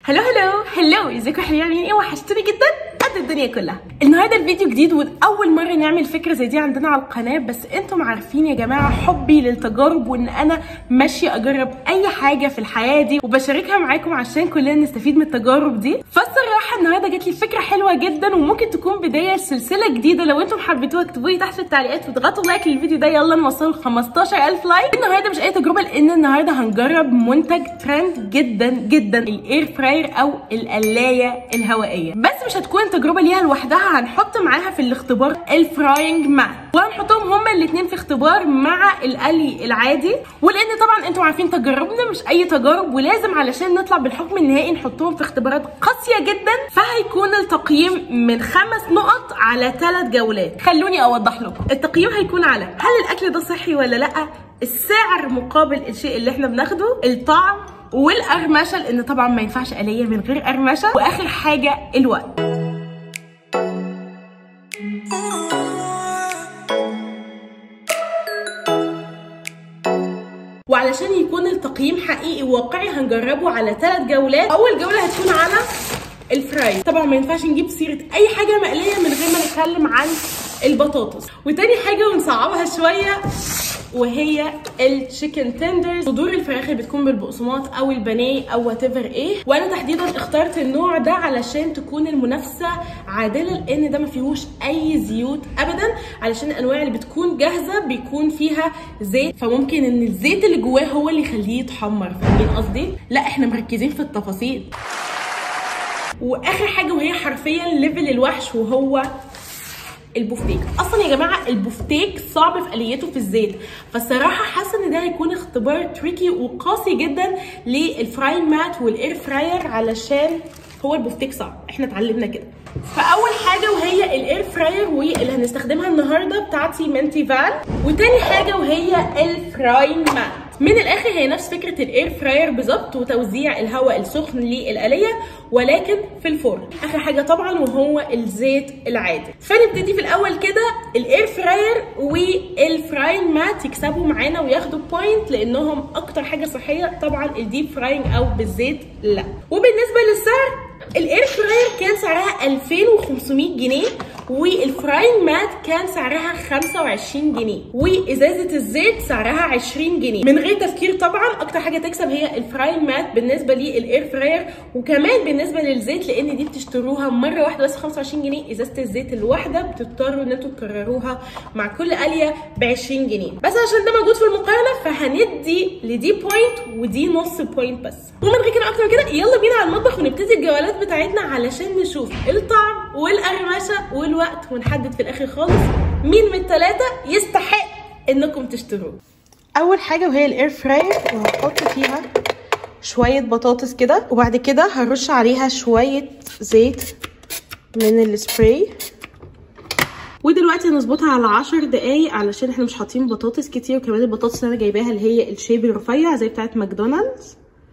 هلو هلو هلو ازيكم حلوين عاملين ايه وحشتوني جدا قد الدنيا كلها النهارده الفيديو جديد واول مره نعمل فكره زي دي عندنا على القناه بس انتم عارفين يا جماعه حبي للتجارب وان انا ماشيه اجرب اي حاجه في الحياه دي وبشاركها معاكم عشان كلنا نستفيد من التجارب دي فالصراحه النهارده جات لي فكره حلوه جدا وممكن تكون بدايه لسلسله جديده لو انتم حبيتوها اكتبوا لي تحت في التعليقات وتضغطوا لايك للفيديو ده يلا نوصل 15000 لايك النهارده مش اي تجربه لان النهارده هنجرب منتج ترند جدا جدا الاير فراير او القلايه الهوائيه بس مش هتكون تجربه ليها لوحدها هنحط معاها في الاختبار الفراينج مات وهنحطهم هما الاثنين في اختبار مع القلي العادي ولان طبعا انتم عارفين تجاربنا مش اي تجارب ولازم علشان نطلع بالحكم النهائي نحطهم في اختبارات قاسيه جدا فهيكون التقييم من خمس نقط على ثلاث جولات خلوني اوضح لكم التقييم هيكون على هل الاكل ده صحي ولا لا السعر مقابل الشيء اللي احنا بناخده الطعم والقرمشه لان طبعا ما ينفعش قليه من غير قرمشه واخر حاجه الوقت وعلشان يكون التقييم حقيقي وواقعي هنجربه على ثلاث جولات اول جوله هتكون على الفراي طبعا ما ينفعش نجيب سيره اي حاجه مقليه من غير ما نتكلم عن البطاطس وتاني حاجه ونصعبها شويه وهي التشيكن تندرز صدور الفراخ اللي بتكون بالبقسماط او البانيه او وات ايفر ايه وانا تحديدا اخترت النوع ده علشان تكون المنافسه عادله لان ده ما فيهوش اي زيوت ابدا علشان الانواع اللي بتكون جاهزه بيكون فيها زيت فممكن ان الزيت اللي جواه هو اللي يخليه يتحمر فاهمين قصدي لا احنا مركزين في التفاصيل واخر حاجه وهي حرفيا ليفل الوحش وهو البوفتيك اصلا يا جماعه البوفتيك صعب في اليته في الزيت فالصراحه حاسه ان ده هيكون اختبار تريكي وقاسي جدا للفراي مات والاير فراير علشان هو البوفتيك صعب احنا اتعلمنا كده فاول حاجه وهي الاير فراير واللي هنستخدمها النهارده بتاعتي منتي فال وتاني حاجه وهي الفراي مات من الاخر هي نفس فكره الاير فراير بالظبط وتوزيع الهواء السخن للآلية ولكن في الفرن اخر حاجه طبعا وهو الزيت العادي فنبتدي في الاول كده الاير فراير والفراين مات يكسبوا معانا وياخدوا بوينت لانهم اكتر حاجه صحيه طبعا الديب فراينج او بالزيت لا وبالنسبه للسعر الاير فراير كان سعرها 2500 جنيه والفراين مات كان سعرها 25 جنيه وازازه الزيت سعرها 20 جنيه من غير تفكير طبعا اكتر حاجه تكسب هي الفراين مات بالنسبه للاير فراير وكمان بالنسبه للزيت لان دي بتشتروها مره واحده بس 25 جنيه ازازه الزيت الواحده بتضطروا ان انتوا تكرروها مع كل قليه ب 20 جنيه بس عشان ده موجود في المقارنه فهندي لدي بوينت ودي نص بوينت بس ومن غير كده اكتر من كده يلا بينا على المطبخ ونبتدي الجولات بتاعتنا علشان نشوف الطعم والقرمشه والوقت ونحدد في الاخر خالص مين من الثلاثه يستحق انكم تشتروه اول حاجه وهي الاير فراير وهحط فيها شويه بطاطس كده وبعد كده هرش عليها شويه زيت من السبراي ودلوقتي هنظبطها على 10 دقايق علشان احنا مش حاطين بطاطس كتير وكمان البطاطس اللي انا جايباها اللي هي الشيب الرفيع زي بتاعت ماكدونالدز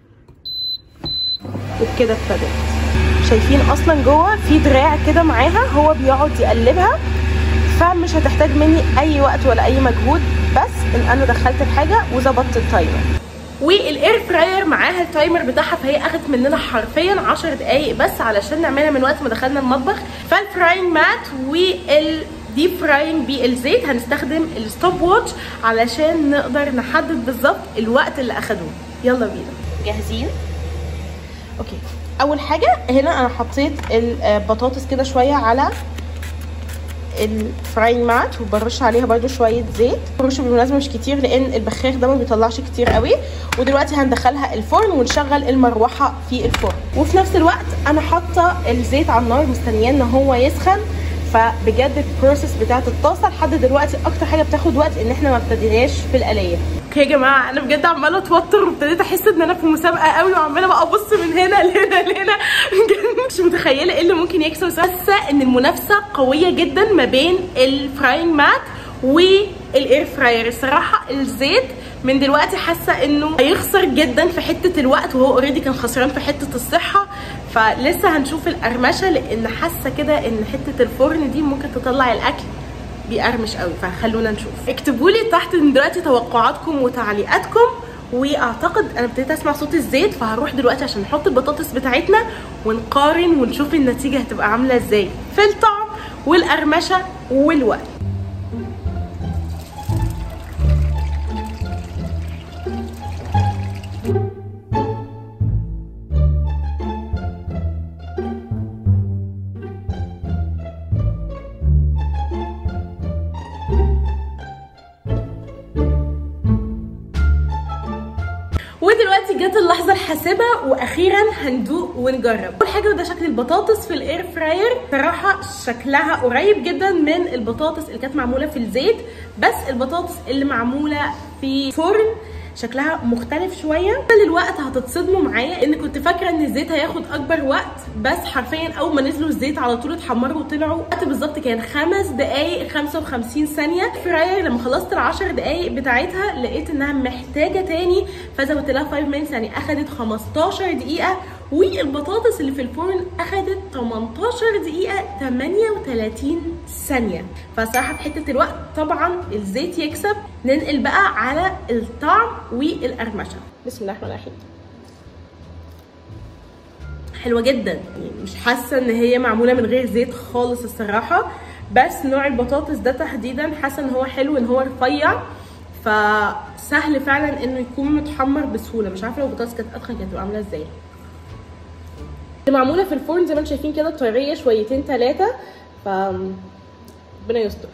وبكده ابتدت شايفين اصلا جوه في دراع كده معاها هو بيقعد يقلبها فمش هتحتاج مني اي وقت ولا اي مجهود بس ان انا دخلت الحاجه وظبطت التايمر والاير فراير معاها التايمر بتاعها فهي اخدت مننا حرفيا 10 دقايق بس علشان نعملها من وقت ما دخلنا المطبخ فالفراينج مات وال ديب فراينج بالزيت هنستخدم الستوب واتش علشان نقدر نحدد بالظبط الوقت اللي اخدوه يلا بينا جاهزين اوكي اول حاجه هنا انا حطيت البطاطس كده شويه على الفراينج مات وبرش عليها برده شويه زيت برش بالمناسبه مش كتير لان البخاخ ده ما بيطلعش كتير قوي ودلوقتي هندخلها الفرن ونشغل المروحه في الفرن وفي نفس الوقت انا حاطه الزيت على النار مستنياه ان هو يسخن فبجد البروسيس بتاعت الطاسه لحد دلوقتي اكتر حاجه بتاخد وقت ان احنا ما ابتديناش في القليه اوكي يا جماعه انا بجد عماله اتوتر وابتديت احس ان انا في مسابقه قوي وعماله بقى ابص من هنا لهنا لهنا مش متخيله ايه اللي ممكن يكسب حاسه ان المنافسه قويه جدا ما بين الفراينج مات والاير فراير الصراحه الزيت من دلوقتي حاسه انه هيخسر جدا في حته الوقت وهو اوريدي كان خسران في حته الصحه فلسه هنشوف القرمشه لان حاسه كده ان حته الفرن دي ممكن تطلع الاكل بيقرمش قوي فخلونا نشوف اكتبوا لي تحت دلوقتي توقعاتكم وتعليقاتكم واعتقد انا ابتديت اسمع صوت الزيت فهروح دلوقتي عشان نحط البطاطس بتاعتنا ونقارن ونشوف النتيجه هتبقى عامله ازاي في الطعم والقرمشه والوقت ودلوقتي جت اللحظه الحاسمه واخيرا هندوق ونجرب اول حاجه ده شكل البطاطس في الاير فراير صراحه شكلها قريب جدا من البطاطس اللي كانت معموله في الزيت بس البطاطس اللي معموله في فرن شكلها مختلف شويه طول الوقت هتتصدموا معايا ان كنت فاكره ان الزيت هياخد اكبر وقت بس حرفيا اول ما نزلوا الزيت على طول اتحمروا وطلعوا وقت بالظبط كان خمس دقايق 55 ثانيه فراير لما خلصت ال 10 دقايق بتاعتها لقيت انها محتاجه تاني فزودت لها 5 مينتس يعني اخدت 15 دقيقه والبطاطس اللي في الفرن اخدت 18 دقيقه 38 ثانيه فصراحه في حته الوقت طبعا الزيت يكسب ننقل بقى على الطعم والقرمشه بسم الله الرحمن الرحيم حلوه جدا يعني مش حاسه ان هي معموله من غير زيت خالص الصراحه بس نوع البطاطس ده تحديدا حاسه ان هو حلو ان هو رفيع فسهل فعلا انه يكون متحمر بسهوله مش عارفه لو البطاطس كانت ادخن كانت هتبقى عامله ازاي معموله في الفرن زي ما انتم شايفين كده طريه شويتين ثلاثه ف ربنا يستر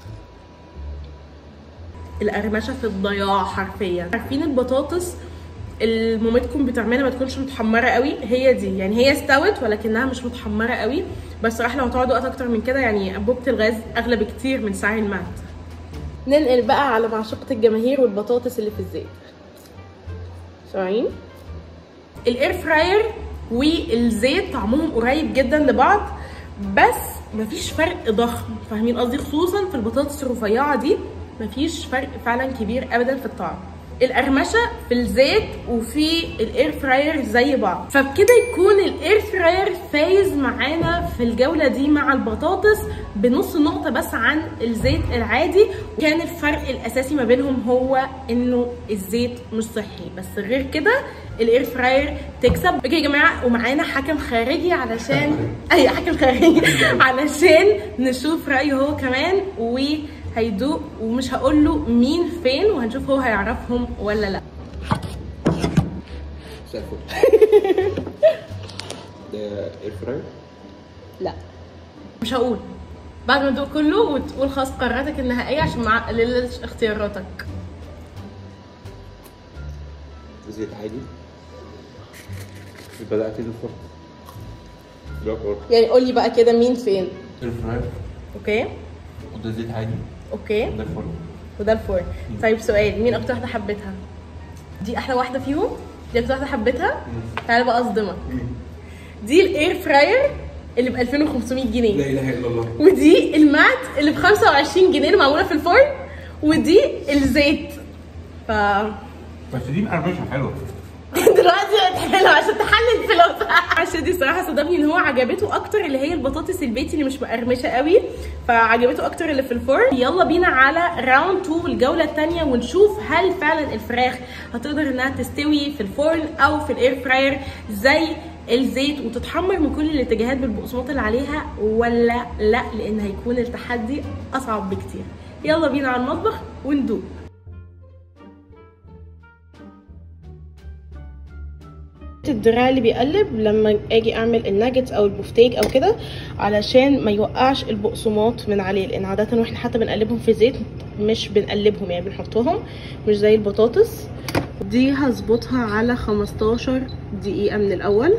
القرمشه في الضياع حرفيا عارفين البطاطس اللي مامتكم بتعملها ما تكونش متحمره قوي هي دي يعني هي استوت ولكنها مش متحمره قوي بس صراحه لو هتقعد وقت اكتر من كده يعني انبوبه الغاز اغلى بكتير من سعر المعد ننقل بقى على معشوقه الجماهير والبطاطس اللي في الزيت سامعين الاير فراير والزيت طعمهم قريب جدا لبعض بس مفيش فرق ضخم فاهمين قصدي خصوصا في البطاطس الرفيعه دي مفيش فرق فعلا كبير ابدا في الطعم القرمشه في الزيت وفي الاير فراير زي بعض فبكده يكون الاير فراير فايز معانا في الجوله دي مع البطاطس بنص نقطه بس عن الزيت العادي كان الفرق الاساسي ما بينهم هو انه الزيت مش صحي بس غير كده الاير فراير تكسب اوكي يا جماعه ومعانا حكم خارجي علشان اي حكم خارجي علشان نشوف رايه هو كمان و هيدوق ومش هقول له مين فين وهنشوف هو هيعرفهم ولا لا مساء الفل ده اير فراير لا مش هقول بعد ما تدوق كله وتقول خلاص قراراتك النهائيه عشان ما اقللش اختياراتك زيت عادي بدأت الفرن ده فرن يعني قول لي بقى كده مين فين اير فراير اوكي وده زيت عادي اوكي ده الفرن وده الفرن طيب سؤال مين اكتر واحده حبيتها دي احلى واحده فيهم دي اكتر واحده حبيتها تعالى بقى اصدمك دي الاير فراير اللي ب 2500 جنيه لا اله الا الله ودي المات اللي ب 25 جنيه اللي معموله في الفرن ودي الزيت ف بس دي مقرمشه حلوه دلوقتي حلو عشان تحلل الفلوس عشان دي صراحه صدمني ان هو عجبته اكتر اللي هي البطاطس البيتي اللي مش مقرمشه قوي فعجبته اكتر اللي في الفرن يلا بينا على راوند 2 الجوله الثانيه ونشوف هل فعلا الفراخ هتقدر انها تستوي في الفرن او في الاير فراير زي الزيت وتتحمر من كل الاتجاهات بالبقسماط اللي عليها ولا لا لان هيكون التحدي اصعب بكتير يلا بينا على المطبخ وندوق الدراع اللي بيقلب لما اجي اعمل الناجتس او البفتيك او كده علشان ما يوقعش البقسماط من عليه لان عاده واحنا حتى بنقلبهم في زيت مش بنقلبهم يعني بنحطهم مش زي البطاطس دي هظبطها على 15 دقيقه من الاول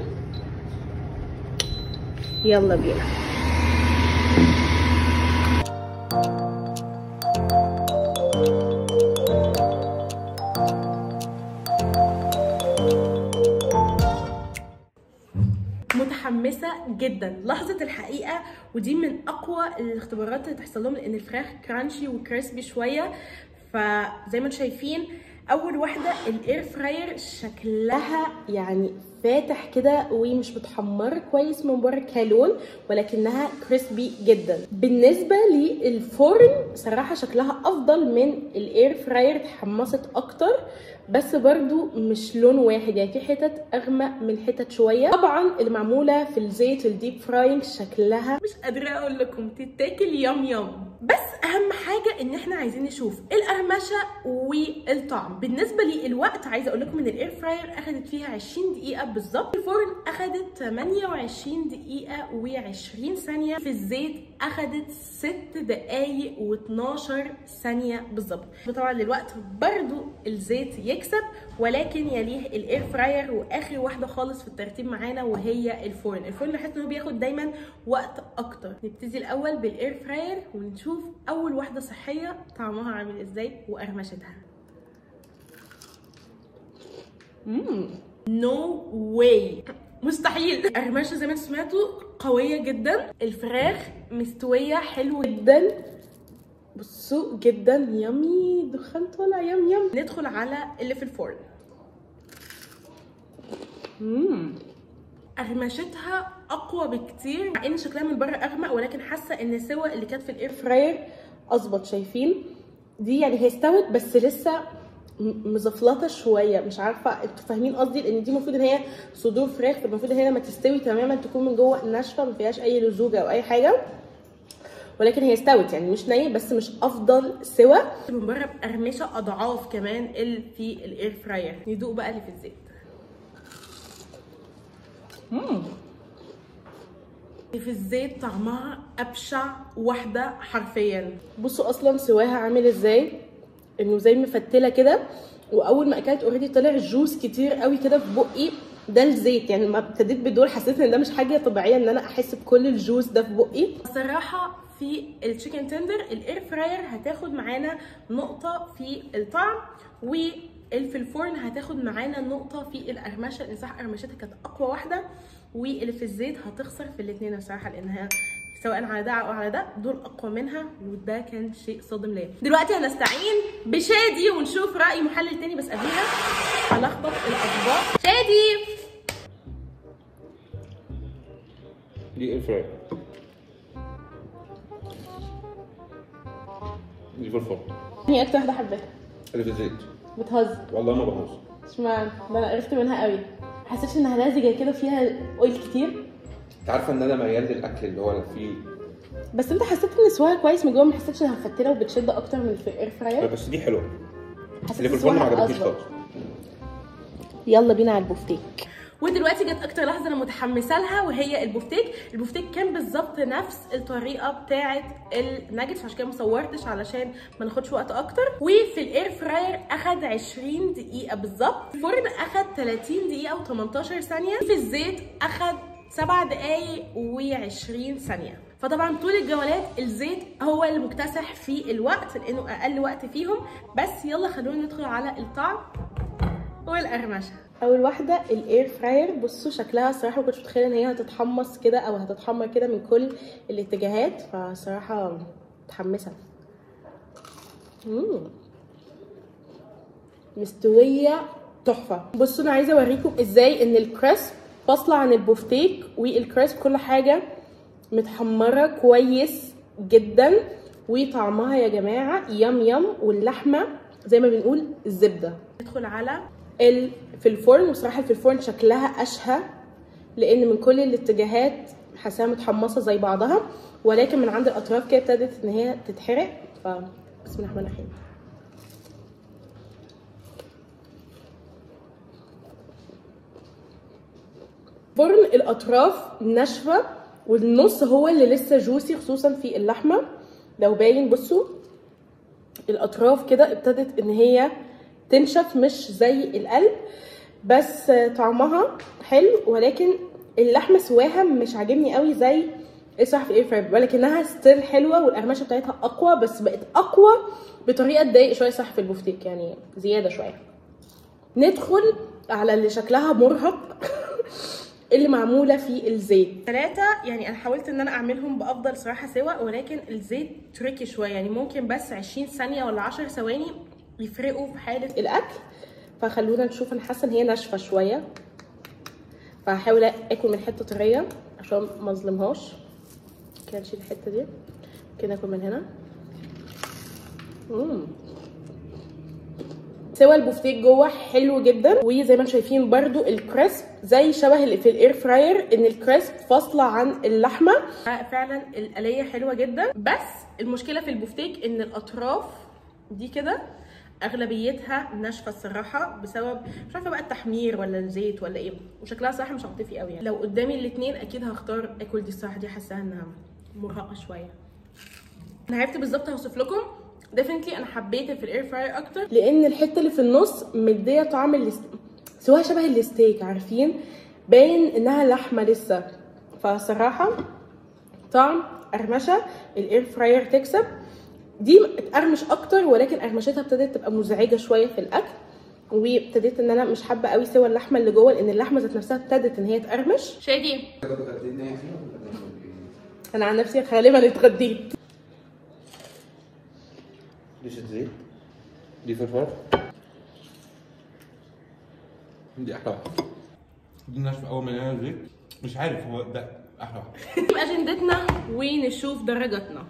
يلا بينا متحمسه جدا لحظه الحقيقه ودي من اقوى الاختبارات اللي تحصل لهم لان الفراخ كرانشي وكريسبي شويه فزي ما انتم شايفين اول واحده الاير فراير شكلها يعني فاتح كده ومش متحمره كويس من بره كلون ولكنها كريسبي جدا بالنسبه للفرن صراحه شكلها افضل من الاير فراير اتحمصت اكتر بس برضو مش لون واحد يعني في حتت اغمق من حتت شويه طبعا اللي معموله في الزيت الديب فراينج شكلها مش قادره اقول لكم تتاكل يم يم بس اهم حاجه ان احنا عايزين نشوف القرمشه والطعم بالنسبه للوقت عايزه اقول لكم ان الاير فراير اخدت فيها 20 دقيقه بالظبط الفرن اخدت 28 دقيقه و20 ثانيه في الزيت اخدت 6 دقايق و12 ثانيه بالظبط طبعا للوقت برضو الزيت يكسب ولكن يليه الاير فراير واخر واحده خالص في الترتيب معانا وهي الفرن الفرن بحس ان هو بياخد دايما وقت اكتر نبتدي الاول بالاير فراير ونشوف اول واحده صحيه طعمها عامل ازاي وقرمشتها امم نو واي مستحيل قرمشه زي ما انتم سمعتوا قويه جدا الفراخ مستويه حلو جدا بصوا جدا يمي دخان طالع يم يم ندخل على اللي في الفرن امم قرمشتها اقوى بكتير مع ان شكلها من بره اغمق ولكن حاسه ان السوا اللي كانت في الاير فراير اظبط شايفين دي يعني هي استوت بس لسه م- مزفلطه شويه مش عارفه انتوا فاهمين قصدي لان دي المفروض ان هي صدور فراخ فالمفروض ان هي لما تستوي تماما تكون من جوه ناشفه ما فيهاش اي لزوجه او اي حاجه ولكن هي استوت يعني مش نيه بس مش افضل سوا من بره بقرمشه اضعاف كمان اللي في الاير فراير ندوق بقى اللي في الزيت مم. في الزيت طعمها ابشع واحده حرفيا بصوا اصلا سواها عامل ازاي انه زي مفتله كده واول ما اكلت اوريدي طلع جوس كتير قوي كده في بقي ده الزيت يعني لما ابتديت بدول حسيت ان ده مش حاجه طبيعيه ان انا احس بكل الجوس ده في بقي الصراحه في التشيكن تندر الاير فراير هتاخد معانا نقطه في الطعم واللي في الفرن هتاخد معانا نقطه في القرمشه لان صح قرمشتها كانت اقوى واحده واللي في الزيت هتخسر في الاثنين بصراحه لانها سواء على ده او على ده دول اقوى منها وده كان شيء صادم ليا دلوقتي هنستعين بشادي ونشوف راي محلل تاني بس قبلها هلخبط الاطباق شادي دي اير فراير دي في الفرن هي اكتر واحده حبيتها اللي في الزيت بتهزر والله ما بهوز اشمعنى ده انا عرفت منها قوي حسيتش انها لزجه كده فيها اويل كتير انت عارفه ان انا ميال للاكل اللي هو فيه بس انت حسيت ان سواها كويس من جوه ما حسيتش انها مفتله وبتشد اكتر من في الاير فراير بس دي حلوه حسيت اللي في الفرن ما سواها عجبتنيش أظبط. خالص يلا بينا على البوفتيك ودلوقتي جت اكتر لحظه انا متحمسه لها وهي البوفتيك البوفتيك كان بالظبط نفس الطريقه بتاعه الناجتس عشان كده ما صورتش علشان ما ناخدش وقت اكتر وفي الاير فراير اخد 20 دقيقه بالظبط الفرن اخد 30 دقيقه و18 ثانيه في الزيت اخد 7 دقايق و20 ثانيه فطبعا طول الجولات الزيت هو اللي مكتسح في الوقت لانه اقل وقت فيهم بس يلا خلونا ندخل على الطعم والقرمشه اول واحده الاير فراير بصوا شكلها الصراحه ما كنتش متخيله ان هي هتتحمص كده او هتتحمر كده من كل الاتجاهات فصراحه متحمسه مم. مستويه تحفه بصوا انا عايزه اوريكم ازاي ان الكريسب فاصله عن البوفتيك والكريسب كل حاجه متحمره كويس جدا وطعمها يا جماعه يم يم واللحمه زي ما بنقول الزبده ندخل على ال... في الفرن وصراحه في الفرن شكلها اشهى لان من كل الاتجاهات حاساها متحمصه زي بعضها ولكن من عند الاطراف كده ابتدت ان هي تتحرق ف بسم الله الرحمن الرحيم فرن الاطراف ناشفه والنص هو اللي لسه جوسي خصوصا في اللحمه لو باين بصوا الاطراف كده ابتدت ان هي تنشف مش زي القلب بس طعمها حلو ولكن اللحمه سواها مش عاجبني قوي زي الصح في الاير فراير ولكنها ستيل حلوه والقرمشه بتاعتها اقوى بس بقت اقوى بطريقه تضايق شويه صح في البوفتيك يعني زياده شويه ندخل على اللي شكلها مرهق اللي معموله في الزيت ثلاثة يعني انا حاولت ان انا اعملهم بافضل صراحه سوا ولكن الزيت تريكي شويه يعني ممكن بس 20 ثانيه ولا 10 ثواني يفرقوا في حاله الاكل فخلونا نشوف انا حاسه ان هي ناشفه شويه فهحاول اكل من حته طريه عشان ما اظلمهاش كده نشيل الحته دي كده اكل من هنا مم. سوى البوفتيك جوه حلو جدا وزي ما انتم شايفين برده الكريسب زي شبه اللي في الاير فراير ان الكريسب فاصله عن اللحمه فعلا القليه حلوه جدا بس المشكله في البوفتيك ان الاطراف دي كده اغلبيتها ناشفه الصراحه بسبب مش عارفه بقى التحمير ولا الزيت ولا ايه وشكلها صراحه مش عاطفي قوي يعني لو قدامي الاثنين اكيد هختار اكل دي الصراحه دي حاساها انها مرهقه شويه انا عرفت بالظبط هوصف لكم ديفنتلي انا حبيت في الاير فراير اكتر لان الحته اللي في النص مديه طعم الاست... سواها شبه الستيك عارفين باين انها لحمه لسه فصراحه طعم قرمشه الاير فراير تكسب دي اتقرمش اكتر ولكن قرمشتها ابتدت تبقى مزعجه شويه في الاكل وابتديت ان انا مش حابه قوي سوى اللحمه اللي جوه لان اللحمه ذات نفسها ابتدت ان هي تقرمش شادي انا عن نفسي غالبا اتغديت دي شت زيت دي فلفل دي احلى واحده دي ناشفه اول ما لقينا زيت مش عارف هو ده احلى واحده نجيب اجندتنا ونشوف درجاتنا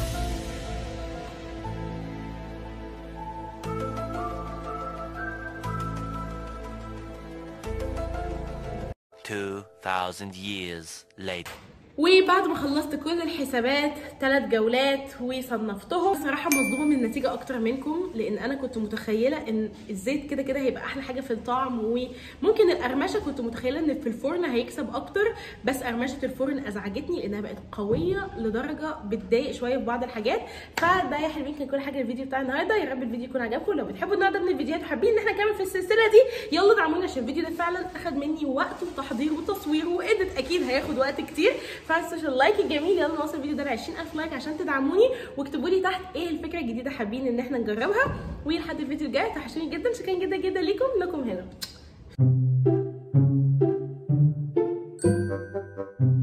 Two thousand years later. وبعد ما خلصت كل الحسابات ثلاث جولات وصنفتهم صراحه مصدومه من النتيجه اكتر منكم لان انا كنت متخيله ان الزيت كده كده هيبقى احلى حاجه في الطعم وممكن القرمشه كنت متخيله ان في الفرن هيكسب اكتر بس قرمشه الفرن ازعجتني لانها بقت قويه لدرجه بتضايق شويه في بعض الحاجات فده يا حلوين كان كل حاجه الفيديو بتاع النهارده يا رب الفيديو يكون عجبكم لو بتحبوا النوع ده من الفيديوهات وحابين ان احنا نكمل في السلسله دي يلا دعمونا عشان الفيديو ده فعلا اخد مني وقت وتحضير وتصوير وادت اكيد هياخد وقت كتير فانسوش اللايك الجميل يلا نوصل الفيديو ده ل 20000 لايك عشان تدعموني واكتبوا لي تحت ايه الفكره الجديده حابين ان احنا نجربها ولحد الفيديو الجاي توحشوني جدا شكرا جدا جدا ليكم لكم هنا